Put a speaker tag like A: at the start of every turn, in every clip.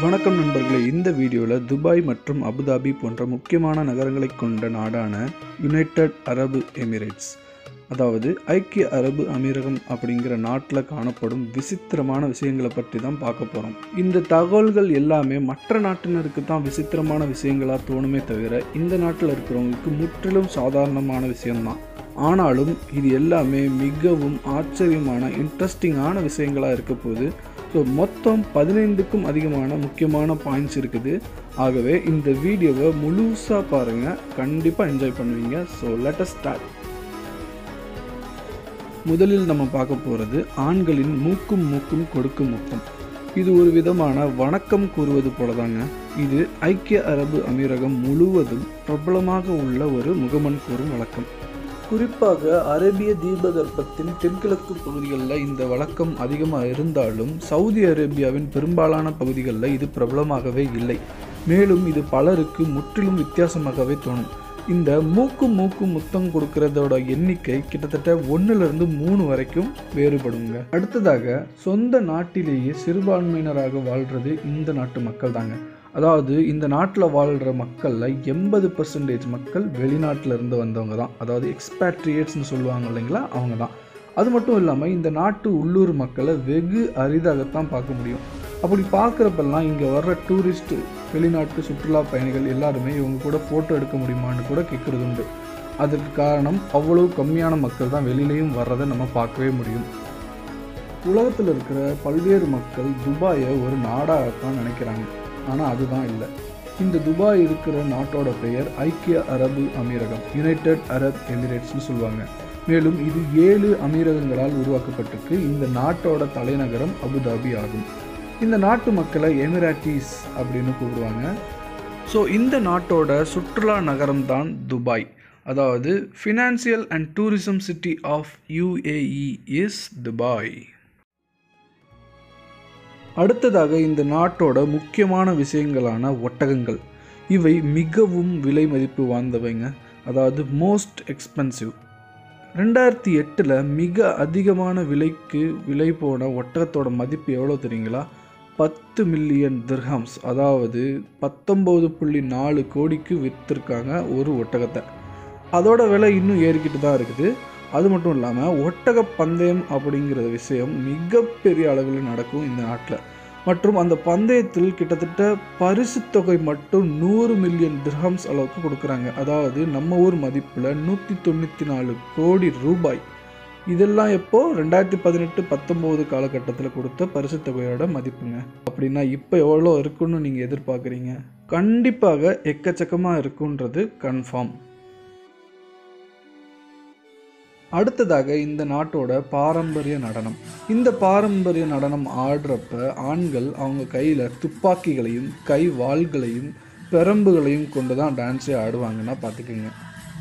A: வணக்கம் நண்பர்களே இந்த வீடியோவில் துபாய் மற்றும் அபுதாபி போன்ற முக்கியமான நகரங்களை கொண்ட நாடான யுனைடெட் அரபு எமிரேட்ஸ் அதாவது ஐக்கிய அரபு அமீரகம் அப்படிங்கிற நாட்டில் காணப்படும் விசித்திரமான விஷயங்களை பற்றி தான் பார்க்க போகிறோம் இந்த தகவல்கள் எல்லாமே மற்ற நாட்டினருக்கு தான் விசித்திரமான விஷயங்களாக தோணுமே தவிர இந்த நாட்டில் இருக்கிறவங்களுக்கு முற்றிலும் சாதாரணமான விஷயம்தான் ஆனாலும் இது எல்லாமே மிகவும் ஆச்சரியமான இன்ட்ரெஸ்டிங்கான விஷயங்களாக இருக்க போகுது ஸோ மொத்தம் பதினைந்துக்கும் அதிகமான முக்கியமான பாயிண்ட்ஸ் இருக்குது ஆகவே இந்த வீடியோவை முழுசாக பாருங்கள் கண்டிப்பாக என்ஜாய் பண்ணுவீங்க ஸோ லெட்டஸ் ஸ்டார்ட் முதலில் நம்ம பார்க்க போகிறது ஆண்களின் மூக்கும் மூக்கும் கொடுக்கும் முத்தம் இது ஒரு விதமான வணக்கம் கூறுவது போலதாங்க இது ஐக்கிய அரபு அமீரகம் முழுவதும் பிரபலமாக உள்ள ஒரு முகமன் கூறும் வழக்கம் குறிப்பாக அரேபிய தீபகற்பத்தின் தென்கிழக்கு பகுதிகளில் இந்த வழக்கம் அதிகமாக இருந்தாலும் சவுதி அரேபியாவின் பெரும்பாலான பகுதிகளில் இது பிரபலமாகவே இல்லை மேலும் இது பலருக்கு முற்றிலும் வித்தியாசமாகவே தோணும் இந்த மூக்கு மூக்கு முத்தம் கொடுக்கறதோட எண்ணிக்கை கிட்டத்தட்ட ஒன்றுலேருந்து மூணு வரைக்கும் வேறுபடுங்க அடுத்ததாக சொந்த நாட்டிலேயே சிறுபான்மையினராக வாழ்கிறது இந்த நாட்டு மக்கள் தாங்க அதாவது இந்த நாட்டில் வாழ்கிற மக்களில் எண்பது பர்சன்டேஜ் மக்கள் வெளிநாட்டில் இருந்து வந்தவங்க தான் அதாவது எக்ஸ்பேட்ரியேட்ஸ்னு சொல்லுவாங்க இல்லைங்களா அவங்க தான் அது மட்டும் இல்லாமல் இந்த நாட்டு உள்ளூர் மக்களை வெகு அரிதாகத்தான் பார்க்க முடியும் அப்படி பார்க்குறப்பெல்லாம் இங்கே வர்ற டூரிஸ்ட்டு வெளிநாட்டு சுற்றுலா பயணிகள் எல்லாருமே இவங்க கூட ஃபோட்டோ எடுக்க முடியுமான்னு கூட கேட்குறது உண்டு அதற்கு காரணம் அவ்வளவு கம்மியான மக்கள் தான் வெளியிலையும் வர்றதை நம்ம பார்க்கவே முடியும் உலகத்தில் இருக்கிற பல்வேறு மக்கள் துபாயை ஒரு நாடாகத்தான் நினைக்கிறாங்க ஆனால் அதுதான் இல்லை இந்த துபாய் இருக்கிற நாட்டோட பெயர் ஐக்கிய அரபு அமீரகம் யுனைடெட் அரப் எமிரேட்ஸ்னு சொல்லுவாங்க மேலும் இது ஏழு அமீரகங்களால் உருவாக்கப்பட்டிருக்கு இந்த நாட்டோட தலைநகரம் அபுதாபி ஆகும் இந்த நாட்டு மக்களை எமிராட்டிஸ் அப்படின்னு கூப்பிடுவாங்க ஸோ இந்த நாட்டோட சுற்றுலா நகரம் தான் துபாய் அதாவது financial and tourism city of UAE is Dubai அடுத்ததாக இந்த நாட்டோட முக்கியமான விஷயங்களான ஒட்டகங்கள் இவை மிகவும் விலை மதிப்பு வாய்ந்தவைங்க அதாவது மோஸ்ட் எக்ஸ்பென்சிவ் ரெண்டாயிரத்தி எட்டில் மிக அதிகமான விலைக்கு விலை போன ஒட்டகத்தோட மதிப்பு எவ்வளோ தெரியுங்களா பத்து மில்லியன் திர்ஹம்ஸ் அதாவது பத்தொம்போது புள்ளி நாலு கோடிக்கு விற்றுருக்காங்க ஒரு ஒட்டகத்தை அதோட விலை இன்னும் ஏறிக்கிட்டு தான் இருக்குது அது மட்டும் இல்லாமல் ஒட்டக பந்தயம் அப்படிங்கிற விஷயம் மிகப்பெரிய அளவில் நடக்கும் இந்த நாட்டில் மற்றும் அந்த பந்தயத்தில் கிட்டத்தட்ட பரிசு தொகை மட்டும் நூறு மில்லியன் திர்ஹம்ஸ் அளவுக்கு கொடுக்குறாங்க அதாவது நம்ம ஊர் மதிப்பில் நூற்றி தொண்ணூற்றி நாலு கோடி ரூபாய் இதெல்லாம் எப்போ ரெண்டாயிரத்தி பதினெட்டு பத்தொம்போது காலகட்டத்தில் கொடுத்த பரிசு தொகையோட மதிப்புங்க அப்படின்னா இப்போ எவ்வளோ இருக்குன்னு நீங்கள் எதிர்பார்க்குறீங்க கண்டிப்பாக எக்கச்சக்கமாக இருக்குன்றது கன்ஃபார்ம் அடுத்ததாக இந்த நாட்டோட பாரம்பரிய நடனம் இந்த பாரம்பரிய நடனம் ஆடுறப்ப ஆண்கள் அவங்க கையில் துப்பாக்கிகளையும் கை வாள்களையும் பெரம்புகளையும் கொண்டு தான் டான்ஸே ஆடுவாங்கன்னா பார்த்துக்குங்க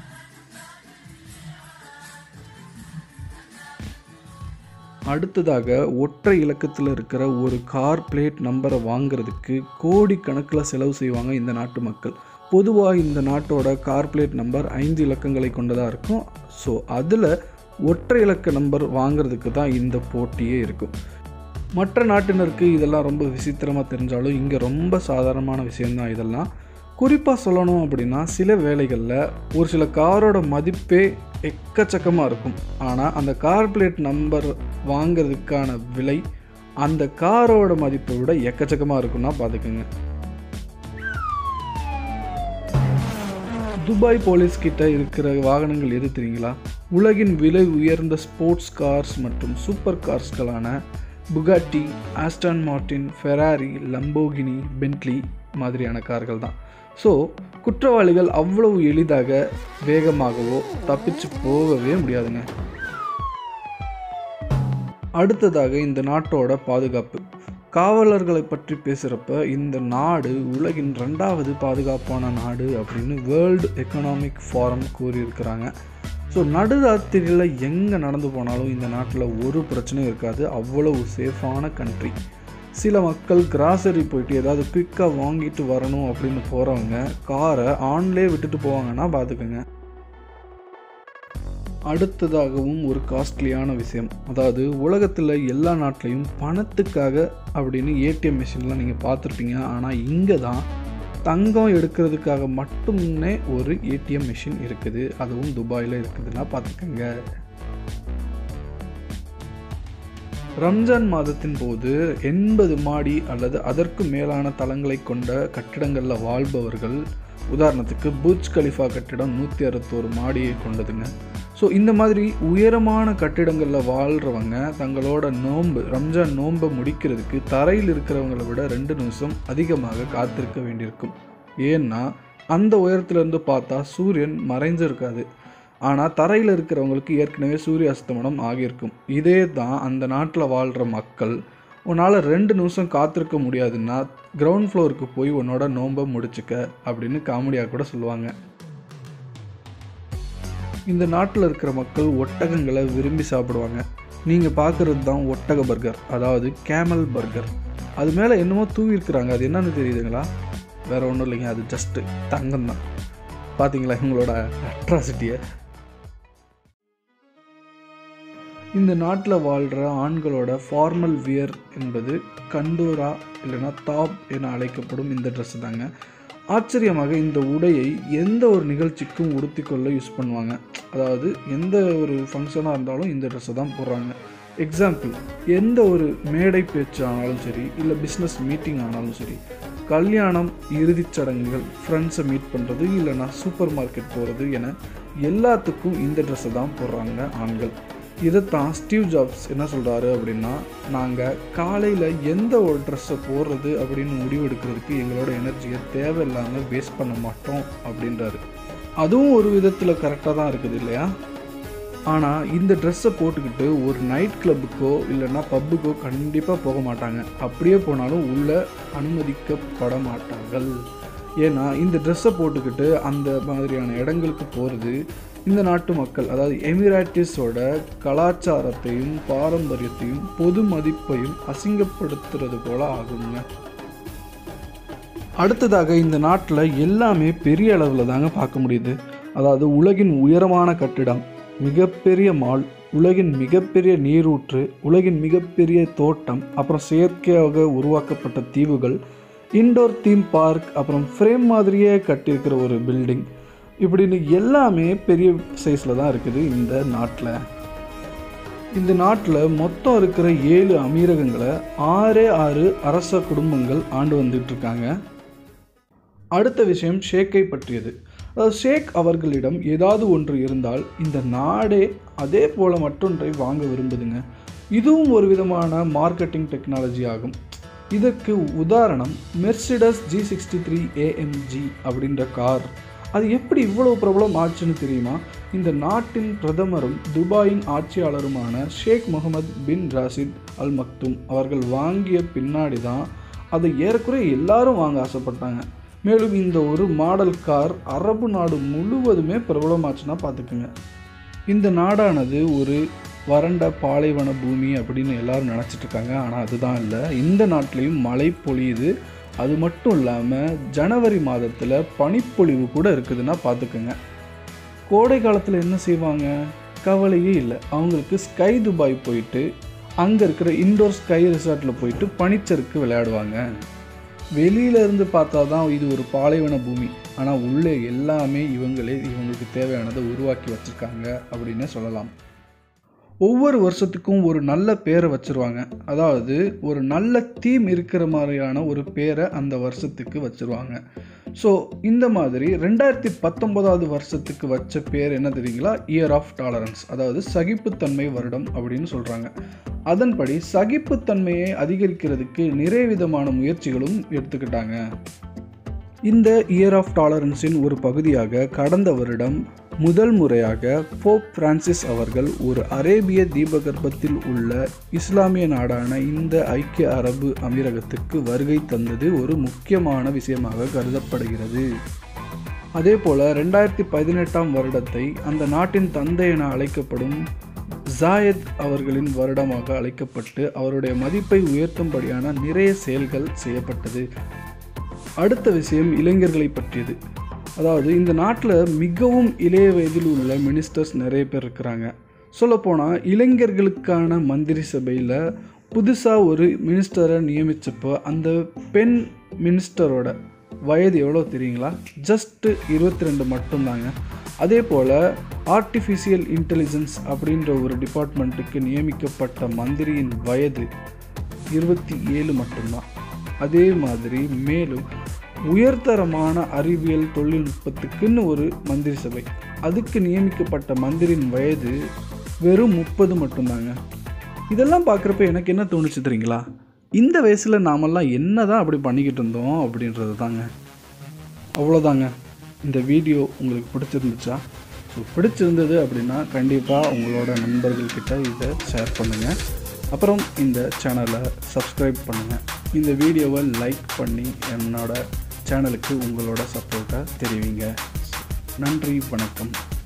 A: அடுத்ததாக ஒற்றை இலக்கத்தில் இருக்கிற ஒரு கார் பிளேட் நம்பரை வாங்குறதுக்கு கோடி கணக்கில் செலவு செய்வாங்க இந்த நாட்டு மக்கள் பொதுவாக இந்த நாட்டோட கார் பிளேட் நம்பர் ஐந்து இலக்கங்களை கொண்டதாக இருக்கும் ஸோ அதில் ஒற்றை இலக்க நம்பர் வாங்குறதுக்கு தான் இந்த போட்டியே இருக்கும் மற்ற நாட்டினருக்கு இதெல்லாம் ரொம்ப விசித்திரமாக தெரிஞ்சாலும் இங்கே ரொம்ப சாதாரணமான விஷயந்தான் இதெல்லாம் குறிப்பாக சொல்லணும் அப்படின்னா சில வேலைகளில் ஒரு சில காரோட மதிப்பே எக்கச்சக்கமாக இருக்கும் ஆனால் அந்த கார் பிளேட் நம்பர் வாங்கிறதுக்கான விலை அந்த காரோட மதிப்பை விட எக்கச்சக்கமாக இருக்குன்னா பார்த்துக்குங்க துபாய் போலீஸ் கிட்ட இருக்கிற வாகனங்கள் எது தெரியுங்களா உலகின் விலை உயர்ந்த ஸ்போர்ட்ஸ் கார்ஸ் மற்றும் சூப்பர் கார்ஸ்களான Bugatti Aston Martin Ferrari Lamborghini Bentley மாதிரியான கார்கள் தான் ஸோ குற்றவாளிகள் அவ்வளவு எளிதாக வேகமாகவோ தப்பிச்சு போகவே முடியாதுங்க அடுத்ததாக இந்த நாட்டோட பாதுகாப்பு காவலர்களை பற்றி பேசுகிறப்ப இந்த நாடு உலகின் ரெண்டாவது பாதுகாப்பான நாடு அப்படின்னு வேர்ல்டு எக்கனாமிக் ஃபாரம் கூறியிருக்கிறாங்க ஸோ நடுராத்திரியில் எங்கே நடந்து போனாலும் இந்த நாட்டில் ஒரு பிரச்சனையும் இருக்காது அவ்வளவு சேஃபான கண்ட்ரி சில மக்கள் கிராசரி போயிட்டு ஏதாவது குயிக்காக வாங்கிட்டு வரணும் அப்படின்னு போகிறவங்க காரை ஆன்லேயே விட்டுட்டு போவாங்கன்னா பார்த்துக்கோங்க அடுத்ததாகவும் ஒரு காஸ்ட்லியான விஷயம் அதாவது உலகத்தில் எல்லா நாட்டிலையும் பணத்துக்காக அப்படின்னு ஏடிஎம் மிஷின்லாம் நீங்கள் பார்த்துருப்பீங்க ஆனால் இங்கே தான் தங்கம் எடுக்கிறதுக்காக மட்டுமே ஒரு ஏடிஎம் மிஷின் இருக்குது அதுவும் துபாயில் இருக்குதுன்னா பார்த்துக்கோங்க ரம்ஜான் மாதத்தின் போது எண்பது மாடி அல்லது அதற்கு மேலான தளங்களை கொண்ட கட்டிடங்களில் வாழ்பவர்கள் உதாரணத்துக்கு புர்ஜ் கலிஃபா கட்டிடம் நூற்றி அறுபத்தோரு மாடியை கொண்டதுங்க ஸோ இந்த மாதிரி உயரமான கட்டிடங்களில் வாழ்கிறவங்க தங்களோட நோன்பு ரம்ஜான் நோன்பை முடிக்கிறதுக்கு தரையில் இருக்கிறவங்களை விட ரெண்டு நிமிஷம் அதிகமாக காத்திருக்க வேண்டியிருக்கும் ஏன்னா அந்த உயரத்துலேருந்து பார்த்தா சூரியன் மறைஞ்சிருக்காது ஆனால் தரையில் இருக்கிறவங்களுக்கு ஏற்கனவே சூரிய அஸ்தமனம் ஆகியிருக்கும் இதே தான் அந்த நாட்டில் வாழ்கிற மக்கள் உன்னால் ரெண்டு நிமிஷம் காத்திருக்க முடியாதுன்னா கிரவுண்ட் ஃப்ளோருக்கு போய் உன்னோட நோன்பை முடிச்சுக்க அப்படின்னு காமெடியாக கூட சொல்லுவாங்க இந்த நாட்டில் இருக்கிற மக்கள் ஒட்டகங்களை விரும்பி சாப்பிடுவாங்க நீங்கள் பார்க்குறது தான் ஒட்டக பர்கர் அதாவது கேமல் பர்கர் அது மேலே என்னமோ தூவி இருக்கிறாங்க அது என்னன்னு தெரியுதுங்களா வேற ஒன்றும் இல்லைங்க அது ஜஸ்ட்டு தங்கம் தான் பார்த்தீங்களா இவங்களோட அட்ராசிட்டியை இந்த நாட்டில் வாழ்கிற ஆண்களோட ஃபார்மல் வியர் என்பது கண்டோரா இல்லைன்னா தாப் என அழைக்கப்படும் இந்த ட்ரெஸ் தாங்க ஆச்சரியமாக இந்த உடையை எந்த ஒரு நிகழ்ச்சிக்கும் உடுத்திக்கொள்ள யூஸ் பண்ணுவாங்க அதாவது எந்த ஒரு ஃபங்க்ஷனாக இருந்தாலும் இந்த ட்ரெஸ்ஸை தான் போடுறாங்க எக்ஸாம்பிள் எந்த ஒரு மேடை பேச்சு ஆனாலும் சரி இல்லை பிஸ்னஸ் மீட்டிங் ஆனாலும் சரி கல்யாணம் இறுதிச் சடங்குகள் ஃப்ரெண்ட்ஸை மீட் பண்ணுறது இல்லைன்னா சூப்பர் மார்க்கெட் போகிறது என எல்லாத்துக்கும் இந்த ட்ரெஸ்ஸை தான் போடுறாங்க ஆண்கள் இதைத்தான் ஸ்டீவ் ஜாப்ஸ் என்ன சொல்கிறாரு அப்படின்னா நாங்கள் காலையில் எந்த ஒரு ட்ரெஸ்ஸை போடுறது அப்படின்னு முடிவெடுக்கிறதுக்கு எங்களோட எனர்ஜியை தேவையில்லாமல் வேஸ்ட் பண்ண மாட்டோம் அப்படின்றாரு அதுவும் ஒரு விதத்தில் கரெக்டாக தான் இருக்குது இல்லையா ஆனால் இந்த ட்ரெஸ்ஸை போட்டுக்கிட்டு ஒரு நைட் கிளப்புக்கோ இல்லைன்னா பப்புக்கோ கண்டிப்பாக போக மாட்டாங்க அப்படியே போனாலும் உள்ளே அனுமதிக்கப்பட மாட்டார்கள் ஏன்னா இந்த ட்ரெஸ்ஸை போட்டுக்கிட்டு அந்த மாதிரியான இடங்களுக்கு போகிறது இந்த நாட்டு மக்கள் அதாவது எமிராட்டிஸோட கலாச்சாரத்தையும் பாரம்பரியத்தையும் பொது மதிப்பையும் அசிங்கப்படுத்துறது போல ஆகுங்க அடுத்ததாக இந்த நாட்டில் எல்லாமே பெரிய அளவில் தாங்க பார்க்க முடியுது அதாவது உலகின் உயரமான கட்டிடம் மிகப்பெரிய மால் உலகின் மிகப்பெரிய நீரூற்று உலகின் மிகப்பெரிய தோட்டம் அப்புறம் செயற்கையாக உருவாக்கப்பட்ட தீவுகள் இண்டோர் தீம் பார்க் அப்புறம் ஃப்ரேம் மாதிரியே கட்டியிருக்கிற ஒரு பில்டிங் இப்படின்னு எல்லாமே பெரிய சைஸில் தான் இருக்குது இந்த நாட்டில் இந்த நாட்டில் மொத்தம் இருக்கிற ஏழு அமீரகங்களை ஆறே ஆறு அரச குடும்பங்கள் ஆண்டு வந்துட்டு இருக்காங்க அடுத்த விஷயம் ஷேக்கை பற்றியது அதாவது ஷேக் அவர்களிடம் ஏதாவது ஒன்று இருந்தால் இந்த நாடே அதே போல் மற்றொன்றை வாங்க விரும்புதுங்க இதுவும் ஒரு விதமான மார்க்கெட்டிங் டெக்னாலஜி ஆகும் இதற்கு உதாரணம் Mercedes G sixty three AMG அப்படின்ற கார் அது எப்படி இவ்வளவு பிரபலம் ஆச்சுன்னு தெரியுமா இந்த நாட்டின் பிரதமரும் துபாயின் ஆட்சியாளருமான ஷேக் முகமது பின் ராசித் அல் மக்தும் அவர்கள் வாங்கிய பின்னாடி தான் அதை ஏறக்குறைய எல்லாரும் வாங்க ஆசைப்பட்டாங்க மேலும் இந்த ஒரு மாடல் கார் அரபு நாடு முழுவதுமே பிரபலமாச்சுன்னா பார்த்துக்குங்க இந்த நாடானது ஒரு வறண்ட பாலைவன பூமி அப்படின்னு எல்லாரும் நினச்சிட்டு இருக்காங்க ஆனால் அதுதான் இல்லை இந்த நாட்டிலையும் மழை பொழியுது அது மட்டும் இல்லாமல் ஜனவரி மாதத்தில் பனிப்பொழிவு கூட இருக்குதுன்னா பார்த்துக்குங்க கோடை காலத்தில் என்ன செய்வாங்க கவலையே இல்லை அவங்களுக்கு ஸ்கை துபாய் போயிட்டு அங்கே இருக்கிற இண்டோர் ஸ்கை ரிசார்ட்டில் போயிட்டு பனிச்சறுக்கு விளையாடுவாங்க வெளியில இருந்து பார்த்தா தான் இது ஒரு பாலைவன பூமி ஆனால் உள்ளே எல்லாமே இவங்களே இவங்களுக்கு தேவையானதை உருவாக்கி வச்சுருக்காங்க அப்படின்னே சொல்லலாம் ஒவ்வொரு வருஷத்துக்கும் ஒரு நல்ல பேரை வச்சுருவாங்க அதாவது ஒரு நல்ல தீம் இருக்கிற மாதிரியான ஒரு பேரை அந்த வருஷத்துக்கு வச்சுருவாங்க ஸோ இந்த மாதிரி ரெண்டாயிரத்தி பத்தொன்பதாவது வருஷத்துக்கு வச்ச பேர் என்ன தெரியுங்களா இயர் ஆஃப் டாலரன்ஸ் அதாவது சகிப்புத்தன்மை வருடம் அப்படின்னு சொல்கிறாங்க அதன்படி சகிப்புத்தன்மையை அதிகரிக்கிறதுக்கு நிறைய விதமான முயற்சிகளும் எடுத்துக்கிட்டாங்க இந்த இயர் ஆஃப் டாலரன்ஸின் ஒரு பகுதியாக கடந்த வருடம் முதல் முறையாக போப் பிரான்சிஸ் அவர்கள் ஒரு அரேபிய தீபகற்பத்தில் உள்ள இஸ்லாமிய நாடான இந்த ஐக்கிய அரபு அமீரகத்துக்கு வருகை தந்தது ஒரு முக்கியமான விஷயமாக கருதப்படுகிறது அதே போல் ரெண்டாயிரத்தி பதினெட்டாம் வருடத்தை அந்த நாட்டின் தந்தை என அழைக்கப்படும் ஜாயத் அவர்களின் வருடமாக அழைக்கப்பட்டு அவருடைய மதிப்பை உயர்த்தும்படியான நிறைய செயல்கள் செய்யப்பட்டது அடுத்த விஷயம் இளைஞர்களை பற்றியது அதாவது இந்த நாட்டில் மிகவும் இளைய வயதில் உள்ள மினிஸ்டர்ஸ் நிறைய பேர் இருக்கிறாங்க சொல்லப்போனால் இளைஞர்களுக்கான மந்திரி சபையில் புதுசாக ஒரு மினிஸ்டரை நியமித்தப்போ அந்த பெண் மினிஸ்டரோட வயது எவ்வளோ தெரியுங்களா ஜஸ்ட்டு இருபத்தி ரெண்டு மட்டும்தாங்க அதே போல் ஆர்டிஃபிஷியல் இன்டெலிஜென்ஸ் அப்படின்ற ஒரு டிபார்ட்மெண்ட்டுக்கு நியமிக்கப்பட்ட மந்திரியின் வயது இருபத்தி ஏழு மட்டும்தான் அதே மாதிரி மேலும் உயர்தரமான அறிவியல் தொழில்நுட்பத்துக்குன்னு ஒரு மந்திரி சபை அதுக்கு நியமிக்கப்பட்ட மந்திரியின் வயது வெறும் முப்பது மட்டும்தாங்க இதெல்லாம் பார்க்குறப்ப எனக்கு என்ன தோணுச்சு தெரியுங்களா இந்த வயசில் நாமெல்லாம் என்ன தான் அப்படி பண்ணிக்கிட்டு இருந்தோம் அப்படின்றது தாங்க அவ்வளோதாங்க இந்த வீடியோ உங்களுக்கு பிடிச்சிருந்துச்சா ஸோ பிடிச்சிருந்தது அப்படின்னா கண்டிப்பாக உங்களோட நண்பர்கள்கிட்ட இதை ஷேர் பண்ணுங்கள் அப்புறம் இந்த சேனலை சப்ஸ்கிரைப் பண்ணுங்கள் இந்த வீடியோவை லைக் பண்ணி என்னோட சேனலுக்கு உங்களோட சப்போர்ட்டை தெரிவிங்க நன்றி வணக்கம்